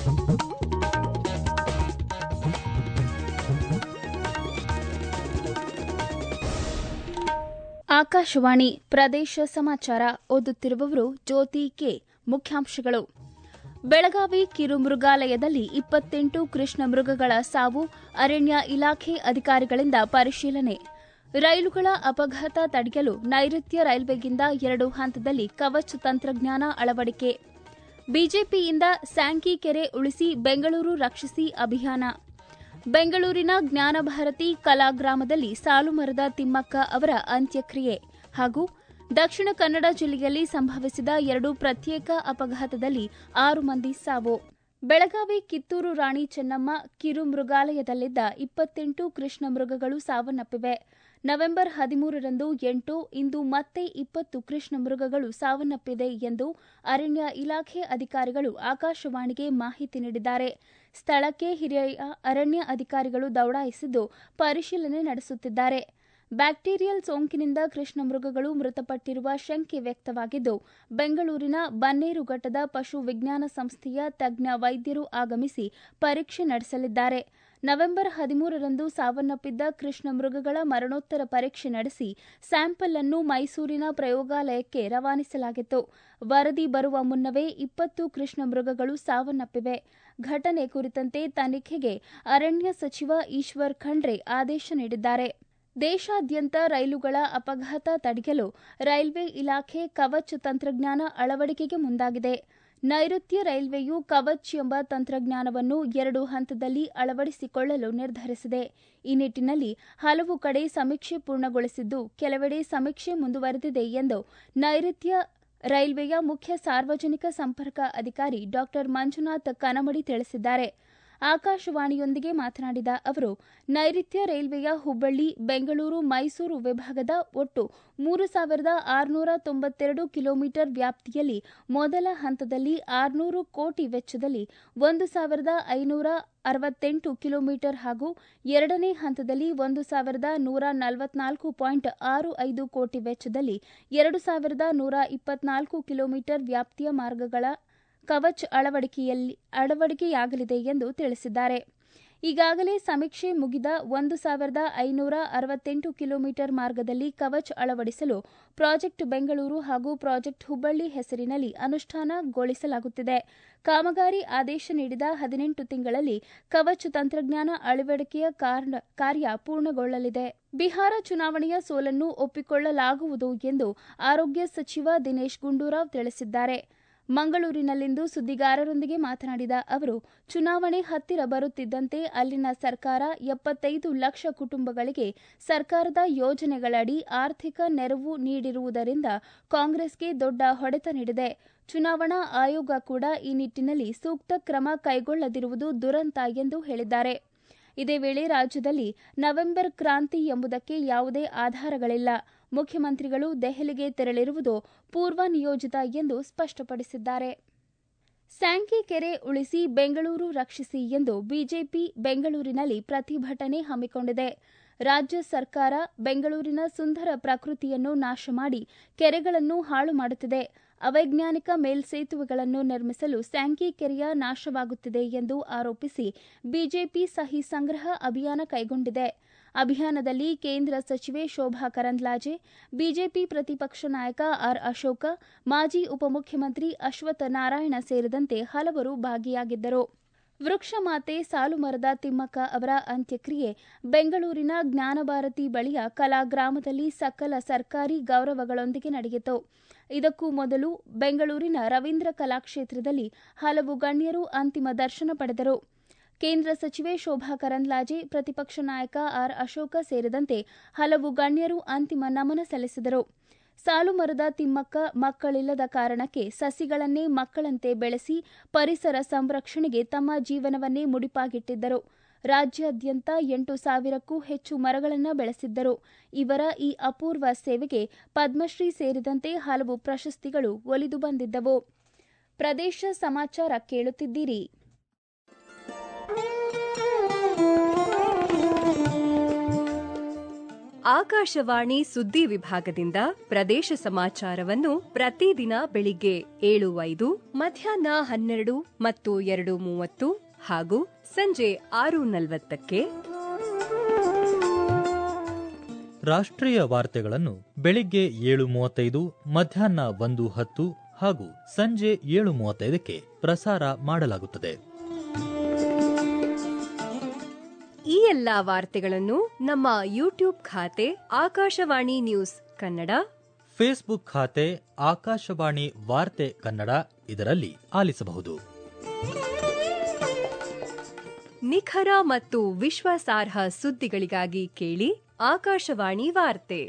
ಆಕಾಶವಾಣಿ ಪ್ರದೇಶ ಸಮಾಚಾರ ಓದುತ್ತಿರುವವರು ಜ್ಯೋತಿ ಕೆ ಮುಖ್ಯಾಂಶಗಳು ಬೆಳಗಾವಿ ಕಿರುಮೃಗಾಲಯದಲ್ಲಿ ಇಪ್ಪತ್ತೆಂಟು ಕೃಷ್ಣ ಮೃಗಗಳ ಸಾವು ಅರಣ್ಯ ಇಲಾಖೆ ಅಧಿಕಾರಿಗಳಿಂದ ಪರಿಶೀಲನೆ ರೈಲುಗಳ ಅಪಘಾತ ತಡೆಯಲು ನೈಋತ್ಯ ರೈಲ್ವೆಗಿಂದ ಎರಡು ಹಂತದಲ್ಲಿ ಕವಚ್ ತಂತ್ರಜ್ಞಾನ ಅಳವಡಿಕೆ ಬಿಜೆಪಿಯಿಂದ ಸ್ಯಾಂಕಿ ಕೆರೆ ಉಳಿಸಿ ಬೆಂಗಳೂರು ರಕ್ಷಿಸಿ ಅಭಿಯಾನ ಬೆಂಗಳೂರಿನ ಜ್ಞಾನಭಾರತಿ ಕಲಾಗ್ರಾಮದಲ್ಲಿ ಸಾಲುಮರದ ತಿಮ್ಮಕ್ಕ ಅವರ ಅಂತ್ಯಕ್ರಿಯೆ ಹಾಗೂ ದಕ್ಷಿಣ ಕನ್ನಡ ಜಿಲ್ಲೆಯಲ್ಲಿ ಸಂಭವಿಸಿದ ಎರಡು ಪ್ರತ್ಯೇಕ ಅಪಘಾತದಲ್ಲಿ ಆರು ಮಂದಿ ಸಾವು ಬೆಳಗಾವಿ ಕಿತ್ತೂರು ರಾಣಿ ಚೆನ್ನಮ್ಮ ಕಿರು ಮೃಗಾಲಯದಲ್ಲಿದ್ದ ಇಪ್ಪತ್ತೆಂಟು ಕೃಷ್ಣ ಮೃಗಗಳು ಸಾವನ್ನಪ್ಪಿವೆ ನವೆಂಬರ್ ಹದಿಮೂರರಂದು ಎಂಟು ಇಂದು ಮತ್ತೆ ಇಪ್ಪತ್ತು ಕೃಷ್ಣ ಮೃಗಗಳು ಸಾವನ್ನಪ್ಪಿದೆ ಎಂದು ಅರಣ್ಯ ಇಲಾಖೆ ಅಧಿಕಾರಿಗಳು ಆಕಾಶವಾಣಿಗೆ ಮಾಹಿತಿ ನೀಡಿದ್ದಾರೆ ಸ್ಥಳಕ್ಕೆ ಹಿರಿಯ ಅರಣ್ಯ ಅಧಿಕಾರಿಗಳು ದೌಡಾಯಿಸಿದ್ದು ಪರಿಶೀಲನೆ ನಡೆಸುತ್ತಿದ್ದಾರೆ ಬ್ಯಾಕ್ಟೀರಿಯಲ್ ಸೋಂಕಿನಿಂದ ಕೃಷ್ಣ ಮೃಗಗಳು ಮೃತಪಟ್ಟಿರುವ ಶಂಕೆ ವ್ಯಕ್ತವಾಗಿದ್ದು ಬೆಂಗಳೂರಿನ ಬನ್ನೇರುಘಟ್ಟದ ಪಶು ವಿಜ್ಞಾನ ಸಂಸ್ಥೆಯ ತಜ್ಞ ವೈದ್ಯರು ಆಗಮಿಸಿ ಪರೀಕ್ಷೆ ನಡೆಸಲಿದ್ದಾರೆ ನವೆಂಬರ್ ಹದಿಮೂರರಂದು ಸಾವನ್ನಪ್ಪಿದ್ದ ಕೃಷ್ಣ ಮೃಗಗಳ ಮರಣೋತ್ತರ ಪರೀಕ್ಷೆ ನಡೆಸಿ ಸ್ಯಾಂಪಲ್ ಅನ್ನು ಮೈಸೂರಿನ ಪ್ರಯೋಗಾಲಯಕ್ಕೆ ರವಾನಿಸಲಾಗಿತ್ತು ವರದಿ ಬರುವ ಮುನ್ನವೇ ಇಪ್ಪತ್ತು ಕೃಷ್ಣ ಮೃಗಗಳು ಸಾವನ್ನಪ್ಪಿವೆ ಘಟನೆ ಕುರಿತಂತೆ ತನಿಖೆಗೆ ಅರಣ್ಯ ಸಚಿವ ಈಶ್ವರ್ ಖಂಡ್ರೆ ಆದೇಶ ನೀಡಿದ್ದಾರೆ ದೇಶಾದ್ಯಂತ ರೈಲುಗಳ ಅಪಘಾತ ತಡೆಯಲು ರೈಲ್ವೆ ಇಲಾಖೆ ಕವಚ್ ತಂತ್ರಜ್ಞಾನ ಅಳವಡಿಕೆಗೆ ಮುಂದಾಗಿದೆ ನೈಋತ್ಯ ರೈಲ್ವೆಯು ಕವಚ್ ಎಂಬ ತಂತ್ರಜ್ಞಾನವನ್ನು ಎರಡು ಹಂತದಲ್ಲಿ ಅಳವಡಿಸಿಕೊಳ್ಳಲು ನಿರ್ಧರಿಸಿದೆ ಈ ನಿಟ್ಟಿನಲ್ಲಿ ಹಲವು ಕಡೆ ಸಮೀಕ್ಷೆ ಪೂರ್ಣಗೊಳಿಸಿದ್ದು ಕೆಲವೆಡೆ ಸಮೀಕ್ಷೆ ಮುಂದುವರೆದಿದೆ ಎಂದು ನೈಋತ್ಯ ರೈಲ್ವೆಯ ಮುಖ್ಯ ಸಾರ್ವಜನಿಕ ಸಂಪರ್ಕ ಅಧಿಕಾರಿ ಡಾ ಮಂಜುನಾಥ್ ಕನಮಡಿ ತಿಳಿಸಿದ್ದಾರೆ ಆಕಾಶವಾಣಿಯೊಂದಿಗೆ ಮಾತನಾಡಿದ ಅವರು ನೈಋತ್ಯ ರೈಲ್ವೆಯ ಹುಬ್ಬಳ್ಳಿ ಬೆಂಗಳೂರು ಮೈಸೂರು ವಿಭಾಗದ ಒಟ್ಟು ಮೂರು ಸಾವಿರದ ಆರುನೂರ ತೊಂಬತ್ತೆರಡು ಕಿಲೋಮೀಟರ್ ವ್ಯಾಪ್ತಿಯಲ್ಲಿ ಮೊದಲ ಹಂತದಲ್ಲಿ ಆರುನೂರು ಕೋಟಿ ವೆಚ್ಚದಲ್ಲಿ ಒಂದು ಸಾವಿರದ ಐನೂರ ಅರವತ್ತೆಂಟು ಕಿಲೋಮೀಟರ್ ಹಾಗೂ ಎರಡನೇ ಹಂತದಲ್ಲಿ ಒಂದು ಸಾವಿರದ ನೂರ ನಲವತ್ನಾಲ್ಕು ಪಾಯಿಂಟ್ ಆರು ಐದು ಕೋಟಿ ವೆಚ್ಚದಲ್ಲಿ ಎರಡು ಸಾವಿರದ ನೂರ ಇಪ್ಪತ್ನಾಲ್ಕು ಕಿಲೋಮೀಟರ್ ವ್ಯಾಪ್ತಿಯ ಮಾರ್ಗಗಳ ಕವಚ್ ಅಳವಡಿಕೆಯಲ್ಲಿ ಅಳವಡಿಕೆಯಾಗಲಿದೆ ಎಂದು ತಿಳಿಸಿದ್ದಾರೆ ಈಗಾಗಲೇ ಸಮೀಕ್ಷೆ ಮುಗಿದ ಒಂದು ಸಾವಿರದ ಐನೂರ ಅರವತ್ತೆಂಟು ಕಿಲೋಮೀಟರ್ ಮಾರ್ಗದಲ್ಲಿ ಕವಚ್ ಅಳವಡಿಸಲು ಪ್ರಾಜೆಕ್ಟ್ ಬೆಂಗಳೂರು ಹಾಗೂ ಪ್ರಾಜೆಕ್ಟ್ ಹುಬ್ಬಳ್ಳಿ ಹೆಸರಿನಲ್ಲಿ ಅನುಷ್ಠಾನಗೊಳಿಸಲಾಗುತ್ತಿದೆ ಕಾಮಗಾರಿ ಆದೇಶ ನೀಡಿದ ಹದಿನೆಂಟು ತಿಂಗಳಲ್ಲಿ ಕವಚ್ ತಂತ್ರಜ್ಞಾನ ಅಳವಡಿಕೆಯ ಕಾರ್ಯ ಪೂರ್ಣಗೊಳ್ಳಲಿದೆ ಬಿಹಾರ ಚುನಾವಣೆಯ ಸೋಲನ್ನು ಒಪ್ಪಿಕೊಳ್ಳಲಾಗುವುದು ಎಂದು ಆರೋಗ್ಯ ಸಚಿವ ದಿನೇಶ್ ಗುಂಡೂರಾವ್ ತಿಳಿಸಿದ್ದಾರೆ ಮಂಗಳೂರಿನಲ್ಲಿಂದು ಸುದ್ದಿಗಾರರೊಂದಿಗೆ ಮಾತನಾಡಿದ ಅವರು ಚುನಾವಣೆ ಹತ್ತಿರ ಬರುತ್ತಿದ್ದಂತೆ ಅಲ್ಲಿನ ಸರ್ಕಾರ ಎಪ್ಪತ್ತೈದು ಲಕ್ಷ ಕುಟುಂಬಗಳಿಗೆ ಸರ್ಕಾರದ ಯೋಜನೆಗಳಡಿ ಆರ್ಥಿಕ ನೆರವು ನೀಡಿರುವುದರಿಂದ ಕಾಂಗ್ರೆಸ್ಗೆ ದೊಡ್ಡ ಹೊಡೆತ ನೀಡಿದೆ ಚುನಾವಣಾ ಆಯೋಗ ಕೂಡ ಈ ನಿಟ್ಟಿನಲ್ಲಿ ಸೂಕ್ತ ಕ್ರಮ ಕೈಗೊಳ್ಳದಿರುವುದು ದುರಂತ ಎಂದು ಹೇಳಿದ್ದಾರೆ ಇದೇ ವೇಳೆ ರಾಜ್ಯದಲ್ಲಿ ನವೆಂಬರ್ ಕ್ರಾಂತಿ ಎಂಬುದಕ್ಕೆ ಯಾವುದೇ ಆಧಾರಗಳಿಲ್ಲ ಮುಖ್ಯಮಂತ್ರಿಗಳು ದೆಹಲಿಗೆ ತೆರಳಿರುವುದು ಪೂರ್ವ ನಿಯೋಜಿತ ಎಂದು ಸ್ಪಷ್ಟಪಡಿಸಿದ್ದಾರೆ ಸ್ಯಾಂಕಿ ಕೆರೆ ಉಳಿಸಿ ಬೆಂಗಳೂರು ರಕ್ಷಿಸಿ ಎಂದು ಬಿಜೆಪಿ ಬೆಂಗಳೂರಿನಲ್ಲಿ ಪ್ರತಿಭಟನೆ ಹಮ್ಮಿಕೊಂಡಿದೆ ರಾಜ್ಯ ಸರ್ಕಾರ ಬೆಂಗಳೂರಿನ ಸುಂದರ ಪ್ರಕೃತಿಯನ್ನು ನಾಶ ಮಾಡಿ ಕೆರೆಗಳನ್ನು ಹಾಳು ಮಾಡುತ್ತಿದೆ ಅವೈಜ್ಞಾನಿಕ ಮೇಲ್ಸೇತುವೆಗಳನ್ನು ನಿರ್ಮಿಸಲು ಸ್ಯಾಂಕಿ ಕೆರೆಯ ನಾಶವಾಗುತ್ತಿದೆ ಎಂದು ಆರೋಪಿಸಿ ಬಿಜೆಪಿ ಸಹಿ ಸಂಗ್ರಹ ಅಭಿಯಾನ ಕೈಗೊಂಡಿದೆ ಅಭಿಯಾನದಲ್ಲಿ ಕೇಂದ್ರ ಸಚಿವೆ ಶೋಭಾ ಕರಂದ್ಲಾಜೆ ಬಿಜೆಪಿ ಪ್ರತಿಪಕ್ಷ ನಾಯಕ ಆರ್ ಅಶೋಕ ಮಾಜಿ ಉಪಮುಖ್ಯಮಂತ್ರಿ ಅಶ್ವತ್ಥ ನಾರಾಯಣ ಸೇರಿದಂತೆ ಹಲವರು ಭಾಗಿಯಾಗಿದ್ದರು ವೃಕ್ಷಮಾತೆ ಸಾಲುಮರದ ತಿಮ್ಮಕ್ಕ ಅವರ ಅಂತ್ಯಕ್ರಿಯೆ ಬೆಂಗಳೂರಿನ ಜ್ಞಾನಭಾರತಿ ಬಳಿಯ ಕಲಾಗ್ರಾಮದಲ್ಲಿ ಸಕಲ ಸರ್ಕಾರಿ ಗೌರವಗಳೊಂದಿಗೆ ನಡೆಯಿತು ಇದಕ್ಕೂ ಮೊದಲು ಬೆಂಗಳೂರಿನ ರವೀಂದ್ರ ಕಲಾಕ್ಷೇತ್ರದಲ್ಲಿ ಹಲವು ಗಣ್ಯರು ಅಂತಿಮ ದರ್ಶನ ಪಡೆದರು ಕೇಂದ್ರ ಸಚಿವೆ ಶೋಭಾ ಕರಂದ್ಲಾಜೆ ಪ್ರತಿಪಕ್ಷ ನಾಯಕ ಆರ್ ಅಶೋಕ ಸೇರಿದಂತೆ ಹಲವು ಗಣ್ಯರು ಅಂತಿಮ ನಮನ ಸಲ್ಲಿಸಿದರು ಸಾಲುಮರದ ತಿಮ್ಮಕ್ಕ ಮಕ್ಕಳಿಲ್ಲದ ಕಾರಣಕ್ಕೆ ಸಸಿಗಳನ್ನೇ ಮಕ್ಕಳಂತೆ ಬೆಳೆಸಿ ಪರಿಸರ ಸಂರಕ್ಷಣೆಗೆ ತಮ್ಮ ಜೀವನವನ್ನೇ ಮುಡಿಪಾಗಿಟ್ಟಿದ್ದರು ರಾಜ್ಯಾದ್ಯಂತ ಎಂಟು ಸಾವಿರಕ್ಕೂ ಹೆಚ್ಚು ಮರಗಳನ್ನು ಬೆಳೆಸಿದ್ದರು ಇವರ ಈ ಅಪೂರ್ವ ಸೇವೆಗೆ ಪದ್ಮಶ್ರೀ ಸೇರಿದಂತೆ ಹಲವು ಪ್ರಶಸ್ತಿಗಳು ಒಲಿದು ಬಂದಿದ್ದವು ಪ್ರದೇಶ ಸಮಾಚಾರ ಕೇಳುತ್ತಿದ್ದೀರಿ ಆಕಾಶವಾಣಿ ಸುದ್ದಿ ವಿಭಾಗದಿಂದ ಪ್ರದೇಶ ಸಮಾಚಾರವನ್ನು ಪ್ರತಿದಿನ ಬೆಳಿಗ್ಗೆ ಏಳು ಐದು ಮಧ್ಯಾಹ್ನ ಹನ್ನೆರಡು ಮತ್ತು ಎರಡು ಮೂವತ್ತು ಹಾಗೂ ಸಂಜೆ ಆರು ನಲವತ್ತಕ್ಕೆ ರಾಷ್ಟ್ರೀಯ ವಾರ್ತೆಗಳನ್ನು ಬೆಳಿಗ್ಗೆ ಏಳು ಮೂವತ್ತೈದು ಮಧ್ಯಾಹ್ನ ಒಂದು ಹತ್ತು ಹಾಗೂ ಸಂಜೆ ಏಳು ಮೂವತ್ತೈದಕ್ಕೆ ಪ್ರಸಾರ ಮಾಡಲಾಗುತ್ತದೆ ಈ ಎಲ್ಲಾ ವಾರ್ತೆಗಳನ್ನು ನಮ್ಮ ಯೂಟ್ಯೂಬ್ ಖಾತೆ ಆಕಾಶವಾಣಿ ನ್ಯೂಸ್ ಕನ್ನಡ ಫೇಸ್ಬುಕ್ ಖಾತೆ ಆಕಾಶವಾಣಿ ವಾರ್ತೆ ಕನ್ನಡ ಇದರಲ್ಲಿ ಆಲಿಸಬಹುದು ನಿಖರ ಮತ್ತು ವಿಶ್ವಾಸಾರ್ಹ ಸುದ್ದಿಗಳಿಗಾಗಿ ಕೇಳಿ ಆಕಾಶವಾಣಿ ವಾರ್ತೆ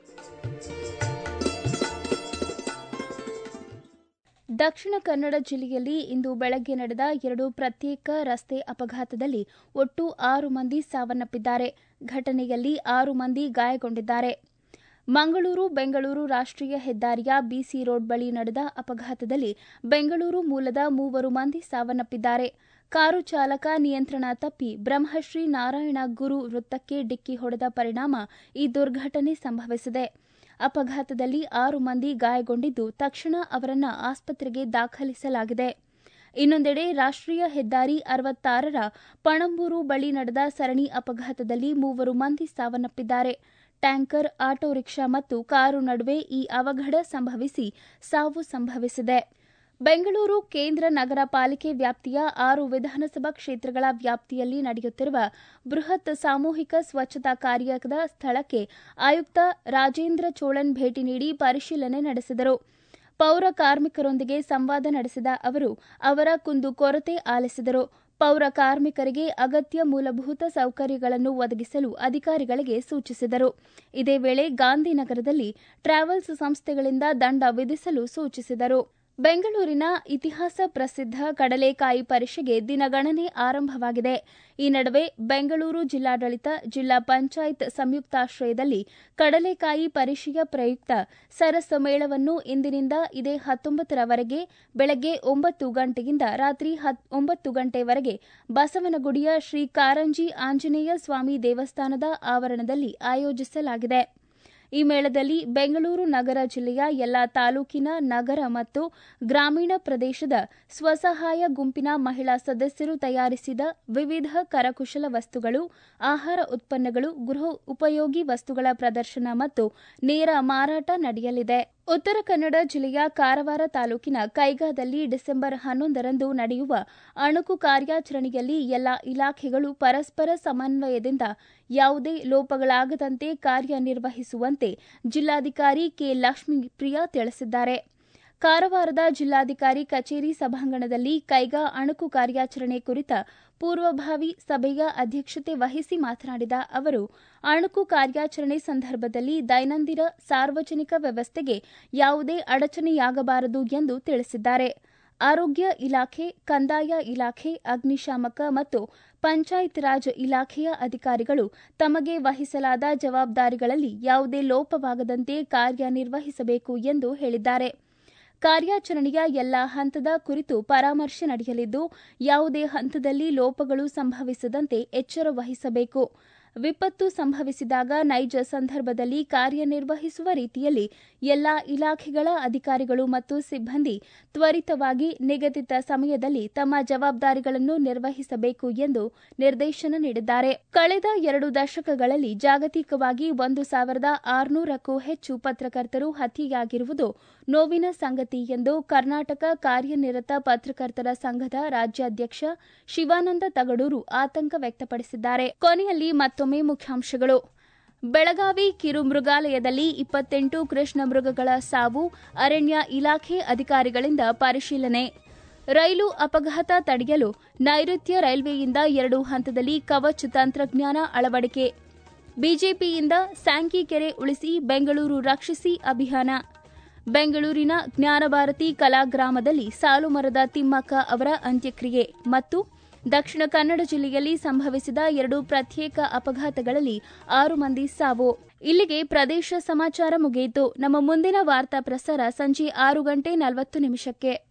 ದಕ್ಷಿಣ ಕನ್ನಡ ಜಿಲ್ಲೆಯಲ್ಲಿ ಇಂದು ಬೆಳಗ್ಗೆ ನಡೆದ ಎರಡು ಪ್ರತ್ಯೇಕ ರಸ್ತೆ ಅಪಘಾತದಲ್ಲಿ ಒಟ್ಟು ಆರು ಮಂದಿ ಸಾವನ್ನಪ್ಪಿದ್ದಾರೆ ಘಟನೆಯಲ್ಲಿ ಆರು ಮಂದಿ ಗಾಯಗೊಂಡಿದ್ದಾರೆ ಮಂಗಳೂರು ಬೆಂಗಳೂರು ರಾಷ್ಟ್ರೀಯ ಹೆದ್ದಾರಿಯ ಬಿಸಿ ರೋಡ್ ಬಳಿ ನಡೆದ ಅಪಘಾತದಲ್ಲಿ ಬೆಂಗಳೂರು ಮೂಲದ ಮೂವರು ಮಂದಿ ಸಾವನ್ನಪ್ಪಿದ್ದಾರೆ ಕಾರು ಚಾಲಕ ನಿಯಂತ್ರಣ ತಪ್ಪಿ ಬ್ರಹ್ಮಶ್ರೀ ನಾರಾಯಣ ಗುರು ವೃತ್ತಕ್ಕೆ ಡಿಕ್ಕಿ ಹೊಡೆದ ಪರಿಣಾಮ ಈ ದುರ್ಘಟನೆ ಸಂಭವಿಸಿದೆ ಅಪಘಾತದಲ್ಲಿ ಆರು ಮಂದಿ ಗಾಯಗೊಂಡಿದ್ದು ತಕ್ಷಣ ಅವರನ್ನ ಆಸ್ಪತ್ರೆಗೆ ದಾಖಲಿಸಲಾಗಿದೆ ಇನ್ನೊಂದೆಡೆ ರಾಷ್ಟ್ರೀಯ ಹೆದ್ದಾರಿ ಅರವತ್ತಾರರ ಪಣಂಬೂರು ಬಳಿ ನಡೆದ ಸರಣಿ ಅಪಘಾತದಲ್ಲಿ ಮೂವರು ಮಂದಿ ಸಾವನ್ನಪ್ಪಿದ್ದಾರೆ ಟ್ಯಾಂಕರ್ ಆಟೋ ರಿಕ್ಷಾ ಮತ್ತು ಕಾರು ನಡುವೆ ಈ ಅವಘಡ ಸಂಭವಿಸಿ ಸಾವು ಸಂಭವಿಸಿದೆ ಬೆಂಗಳೂರು ಕೇಂದ್ರ ನಗರ ಪಾಲಿಕೆ ವ್ಯಾಪ್ತಿಯ ಆರು ವಿಧಾನಸಭಾ ಕ್ಷೇತ್ರಗಳ ವ್ಯಾಪ್ತಿಯಲ್ಲಿ ನಡೆಯುತ್ತಿರುವ ಬೃಹತ್ ಸಾಮೂಹಿಕ ಸ್ವಚ್ಛತಾ ಕಾರ್ಯದ ಸ್ಥಳಕ್ಕೆ ಆಯುಕ್ತ ರಾಜೇಂದ್ರ ಚೋಳನ್ ಭೇಟಿ ನೀಡಿ ಪರಿಶೀಲನೆ ನಡೆಸಿದರು ಪೌರ ಕಾರ್ಮಿಕರೊಂದಿಗೆ ಸಂವಾದ ನಡೆಸಿದ ಅವರು ಅವರ ಕುಂದುಕೊರತೆ ಆಲಿಸಿದರು ಪೌರ ಕಾರ್ಮಿಕರಿಗೆ ಅಗತ್ಯ ಮೂಲಭೂತ ಸೌಕರ್ಯಗಳನ್ನು ಒದಗಿಸಲು ಅಧಿಕಾರಿಗಳಿಗೆ ಸೂಚಿಸಿದರು ಇದೇ ವೇಳೆ ಗಾಂಧಿನಗರದಲ್ಲಿ ಟ್ರಾವೆಲ್ಸ್ ಸಂಸ್ಥೆಗಳಿಂದ ದಂಡ ವಿಧಿಸಲು ಸೂಚಿಸಿದರು ಬೆಂಗಳೂರಿನ ಇತಿಹಾಸ ಪ್ರಸಿದ್ಧ ಕಡಲೆಕಾಯಿ ಪರಿಷೆಗೆ ದಿನಗಣನೆ ಆರಂಭವಾಗಿದೆ ಈ ನಡುವೆ ಬೆಂಗಳೂರು ಜಿಲ್ಲಾಡಳಿತ ಜಿಲ್ಲಾ ಪಂಚಾಯತ್ ಸಂಯುಕ್ತಾಶ್ರಯದಲ್ಲಿ ಕಡಲೆಕಾಯಿ ಪರಿಷೆಯ ಪ್ರಯುಕ್ತ ಸರಸ ಮೇಳವನ್ನು ಇಂದಿನಿಂದ ಇದೇ ಹತ್ತೊಂಬತ್ತರವರೆಗೆ ಬೆಳಗ್ಗೆ ಒಂಬತ್ತು ಗಂಟೆಯಿಂದ ರಾತ್ರಿ ಒಂಬತ್ತು ಗಂಟೆವರೆಗೆ ಬಸವನಗುಡಿಯ ಶ್ರೀ ಕಾರಂಜಿ ಆಂಜನೇಯ ಸ್ವಾಮಿ ದೇವಸ್ಥಾನದ ಆವರಣದಲ್ಲಿ ಆಯೋಜಿಸಲಾಗಿದೆ ಈ ಮೇಳದಲ್ಲಿ ಬೆಂಗಳೂರು ನಗರ ಜಿಲ್ಲೆಯ ಎಲ್ಲಾ ತಾಲೂಕಿನ ನಗರ ಮತ್ತು ಗ್ರಾಮೀಣ ಪ್ರದೇಶದ ಸ್ವಸಹಾಯ ಗುಂಪಿನ ಮಹಿಳಾ ಸದಸ್ಯರು ತಯಾರಿಸಿದ ವಿವಿಧ ಕರಕುಶಲ ವಸ್ತುಗಳು ಆಹಾರ ಉತ್ಪನ್ನಗಳು ಗೃಹ ಉಪಯೋಗಿ ವಸ್ತುಗಳ ಪ್ರದರ್ಶನ ಮತ್ತು ನೇರ ಮಾರಾಟ ನಡೆಯಲಿದೆ ಉತ್ತರ ಕನ್ನಡ ಜಿಲ್ಲೆಯ ಕಾರವಾರ ತಾಲೂಕಿನ ಕೈಗಾದಲ್ಲಿ ಡಿಸೆಂಬರ್ ಹನ್ನೊಂದರಂದು ನಡೆಯುವ ಅಣುಕು ಕಾರ್ಯಾಚರಣೆಯಲ್ಲಿ ಎಲ್ಲಾ ಇಲಾಖೆಗಳು ಪರಸ್ಪರ ಸಮನ್ವಯದಿಂದ ಯಾವುದೇ ಲೋಪಗಳಾಗದಂತೆ ಕಾರ್ಯನಿರ್ವಹಿಸುವಂತೆ ಜಿಲ್ಲಾಧಿಕಾರಿ ಕೆ ಲಕ್ಷ್ಮೀಪ್ರಿಯಾ ತಿಳಿಸಿದ್ದಾರೆ ಕಾರವಾರದ ಜಿಲ್ಲಾಧಿಕಾರಿ ಕಚೇರಿ ಸಭಾಂಗಣದಲ್ಲಿ ಕೈಗಾ ಅಣುಕು ಕಾರ್ಯಾಚರಣೆ ಕುರಿತ ಪೂರ್ವಭಾವಿ ಸಭೆಯ ಅಧ್ಯಕ್ಷತೆ ವಹಿಸಿ ಮಾತನಾಡಿದ ಅವರು ಅಣುಕು ಕಾರ್ಯಾಚರಣೆ ಸಂದರ್ಭದಲ್ಲಿ ದೈನಂದಿನ ಸಾರ್ವಜನಿಕ ವ್ಯವಸ್ಥೆಗೆ ಯಾವುದೇ ಅಡಚಣೆಯಾಗಬಾರದು ಎಂದು ತಿಳಿಸಿದ್ದಾರೆ ಆರೋಗ್ಯ ಇಲಾಖೆ ಕಂದಾಯ ಇಲಾಖೆ ಅಗ್ನಿಶಾಮಕ ಮತ್ತು ಪಂಚಾಯತ್ ರಾಜ್ ಇಲಾಖೆಯ ಅಧಿಕಾರಿಗಳು ತಮಗೆ ವಹಿಸಲಾದ ಜವಾಬ್ದಾರಿಗಳಲ್ಲಿ ಯಾವುದೇ ಲೋಪವಾಗದಂತೆ ಕಾರ್ಯನಿರ್ವಹಿಸಬೇಕು ಎಂದು ಹೇಳಿದ್ದಾರೆ ಕಾರ್ಯಾಚರಣೆಯ ಎಲ್ಲಾ ಹಂತದ ಕುರಿತು ಪರಾಮರ್ಶೆ ನಡೆಯಲಿದ್ದು ಯಾವುದೇ ಹಂತದಲ್ಲಿ ಲೋಪಗಳು ಸಂಭವಿಸದಂತೆ ಎಚ್ಚರ ವಹಿಸಬೇಕು ವಿಪತ್ತು ಸಂಭವಿಸಿದಾಗ ನೈಜ ಸಂದರ್ಭದಲ್ಲಿ ಕಾರ್ಯನಿರ್ವಹಿಸುವ ರೀತಿಯಲ್ಲಿ ಎಲ್ಲಾ ಇಲಾಖೆಗಳ ಅಧಿಕಾರಿಗಳು ಮತ್ತು ಸಿಬ್ಬಂದಿ ತ್ವರಿತವಾಗಿ ನಿಗದಿತ ಸಮಯದಲ್ಲಿ ತಮ್ಮ ಜವಾಬ್ದಾರಿಗಳನ್ನು ನಿರ್ವಹಿಸಬೇಕು ಎಂದು ನಿರ್ದೇಶನ ನೀಡಿದ್ದಾರೆ ಕಳೆದ ಎರಡು ದಶಕಗಳಲ್ಲಿ ಜಾಗತಿಕವಾಗಿ ಒಂದು ಸಾವಿರದ ಆರುನೂರಕ್ಕೂ ಹೆಚ್ಚು ಪತ್ರಕರ್ತರು ಹತ್ಯೆಯಾಗಿರುವುದು ನೋವಿನ ಸಂಗತಿ ಎಂದು ಕರ್ನಾಟಕ ಕಾರ್ಯನಿರತ ಪತ್ರಕರ್ತರ ಸಂಘದ ರಾಜ್ಯಾಧ್ಯಕ್ಷ ಶಿವಾನಂದ ತಗಡೂರು ಆತಂಕ ವ್ಯಕ್ತಪಡಿಸಿದ್ದಾರೆ ಕೊನೆಯಲ್ಲಿ ಮತ್ತೊಮ್ಮೆ ಮುಖ್ಯಾಂಶಗಳು ಬೆಳಗಾವಿ ಕಿರು ಮೃಗಾಲಯದಲ್ಲಿ ಇಪ್ಪತ್ತೆಂಟು ಕೃಷ್ಣ ಮೃಗಗಳ ಸಾವು ಅರಣ್ಯ ಇಲಾಖೆ ಅಧಿಕಾರಿಗಳಿಂದ ಪರಿಶೀಲನೆ ರೈಲು ಅಪಘಾತ ತಡೆಯಲು ನೈಋತ್ಯ ರೈಲ್ವೆಯಿಂದ ಎರಡು ಹಂತದಲ್ಲಿ ಕವಚ್ ತಂತ್ರಜ್ಞಾನ ಅಳವಡಿಕೆ ಬಿಜೆಪಿಯಿಂದ ಸ್ಯಾಂಕಿ ಕೆರೆ ಉಳಿಸಿ ಬೆಂಗಳೂರು ರಕ್ಷಿಸಿ ಅಭಿಯಾನ ಬೆಂಗಳೂರಿನ ಜ್ಞಾನಭಾರತಿ ಕಲಾಗ್ರಾಮದಲ್ಲಿ ಸಾಲುಮರದ ತಿಮ್ಮಕ್ಕ ಅವರ ಅಂತ್ಯಕ್ರಿಯೆ ಮತ್ತು ದಕ್ಷಿಣ ಕನ್ನಡ ಜಿಲ್ಲೆಯಲ್ಲಿ ಸಂಭವಿಸಿದ ಎರಡು ಪ್ರತ್ಯೇಕ ಅಪಘಾತಗಳಲ್ಲಿ ಆರು ಮಂದಿ ಸಾವು ಇಲ್ಲಿಗೆ ಪ್ರದೇಶ ಸಮಾಚಾರ ಮುಗಿಯಿತು ನಮ್ಮ ಮುಂದಿನ ವಾರ್ತಾ ಪ್ರಸಾರ ಸಂಜೆ ಆರು ಗಂಟೆ ನಲವತ್ತು ನಿಮಿಷಕ್ಕೆ